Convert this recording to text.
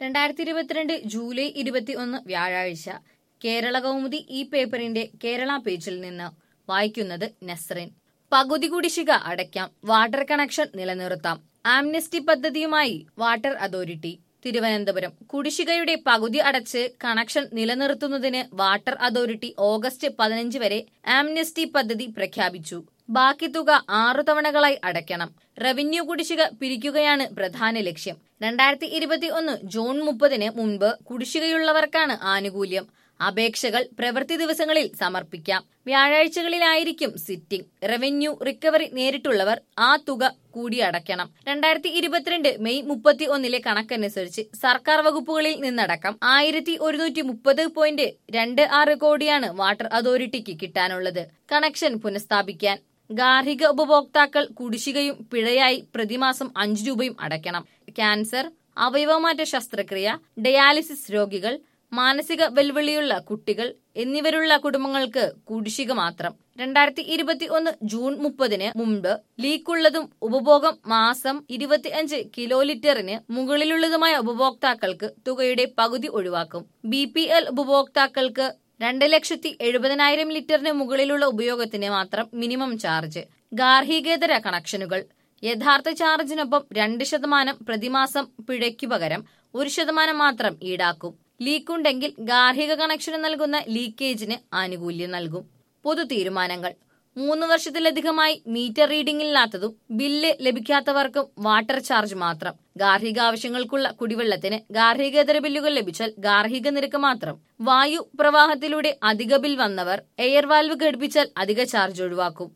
രണ്ടായിരത്തി ഇരുപത്തിരണ്ട് ജൂലൈ ഇരുപത്തി ഒന്ന് വ്യാഴാഴ്ച കേരള കൗമുദി ഈ പേപ്പറിന്റെ കേരള പേജിൽ നിന്ന് വായിക്കുന്നത് നസ്റിൻ പകുതി കുടിശ്ശിക അടയ്ക്കാം വാട്ടർ കണക്ഷൻ നിലനിർത്താം ആംനസ്റ്റി പദ്ധതിയുമായി വാട്ടർ അതോറിറ്റി തിരുവനന്തപുരം കുടിശ്ശികയുടെ പകുതി അടച്ച് കണക്ഷൻ നിലനിർത്തുന്നതിന് വാട്ടർ അതോറിറ്റി ഓഗസ്റ്റ് പതിനഞ്ച് വരെ ആംനസ്റ്റി പദ്ധതി പ്രഖ്യാപിച്ചു ബാക്കി തുക ആറു തവണകളായി അടയ്ക്കണം റവന്യൂ കുടിശ്ശിക പിരിക്കുകയാണ് പ്രധാന ലക്ഷ്യം രണ്ടായിരത്തി ഇരുപത്തി ഒന്ന് ജൂൺ മുപ്പതിന് മുൻപ് കുടിശ്ശികയുള്ളവർക്കാണ് ആനുകൂല്യം അപേക്ഷകൾ പ്രവൃത്തി ദിവസങ്ങളിൽ സമർപ്പിക്കാം വ്യാഴാഴ്ചകളിലായിരിക്കും സിറ്റിംഗ് റവന്യൂ റിക്കവറി നേരിട്ടുള്ളവർ ആ തുക കൂടി അടയ്ക്കണം രണ്ടായിരത്തി ഇരുപത്തിരണ്ട് മെയ് മുപ്പത്തി ഒന്നിലെ കണക്കനുസരിച്ച് സർക്കാർ വകുപ്പുകളിൽ നിന്നടക്കം ആയിരത്തി ഒരുന്നൂറ്റി മുപ്പത് പോയിന്റ് രണ്ട് ആറ് കോടിയാണ് വാട്ടർ അതോറിറ്റിക്ക് കിട്ടാനുള്ളത് കണക്ഷൻ പുനഃസ്ഥാപിക്കാൻ ഗാർഹിക ഉപഭോക്താക്കൾ കുടിശ്ശികയും പിഴയായി പ്രതിമാസം അഞ്ചു രൂപയും അടയ്ക്കണം ക്യാൻസർ അവയവമാറ്റ ശസ്ത്രക്രിയ ഡയാലിസിസ് രോഗികൾ മാനസിക വെല്ലുവിളിയുള്ള കുട്ടികൾ എന്നിവരുള്ള കുടുംബങ്ങൾക്ക് കുടിശ്ശിക മാത്രം രണ്ടായിരത്തി ഇരുപത്തി ഒന്ന് ജൂൺ മുപ്പതിന് മുൻപ് ലീക്കുള്ളതും ഉപഭോഗം മാസം ഇരുപത്തിയഞ്ച് കിലോ ലിറ്ററിന് മുകളിലുള്ളതുമായ ഉപഭോക്താക്കൾക്ക് തുകയുടെ പകുതി ഒഴിവാക്കും ബി പി എൽ ഉപഭോക്താക്കൾക്ക് രണ്ട് ലക്ഷത്തി എഴുപതിനായിരം ലിറ്ററിന് മുകളിലുള്ള ഉപയോഗത്തിന് മാത്രം മിനിമം ചാർജ് ഗാർഹികേതര കണക്ഷനുകൾ യഥാർത്ഥ ചാർജിനൊപ്പം രണ്ട് ശതമാനം പ്രതിമാസം പിഴയ്ക്കു പകരം ഒരു ശതമാനം മാത്രം ഈടാക്കും ലീക്കുണ്ടെങ്കിൽ ഗാർഹിക കണക്ഷന് നൽകുന്ന ലീക്കേജിന് ആനുകൂല്യം നൽകും പൊതു തീരുമാനങ്ങൾ മൂന്ന് വർഷത്തിലധികമായി മീറ്റർ റീഡിംഗില്ലാത്തതും ബില്ല് ലഭിക്കാത്തവർക്കും വാട്ടർ ചാർജ് മാത്രം ഗാർഹിക ആവശ്യങ്ങൾക്കുള്ള കുടിവെള്ളത്തിന് ഗാർഹികേതര ബില്ലുകൾ ലഭിച്ചാൽ ഗാർഹിക നിരക്ക് മാത്രം വായു പ്രവാഹത്തിലൂടെ അധിക ബിൽ വന്നവർ എയർ വാൽവ് ഘടിപ്പിച്ചാൽ അധിക ചാർജ് ഒഴിവാക്കും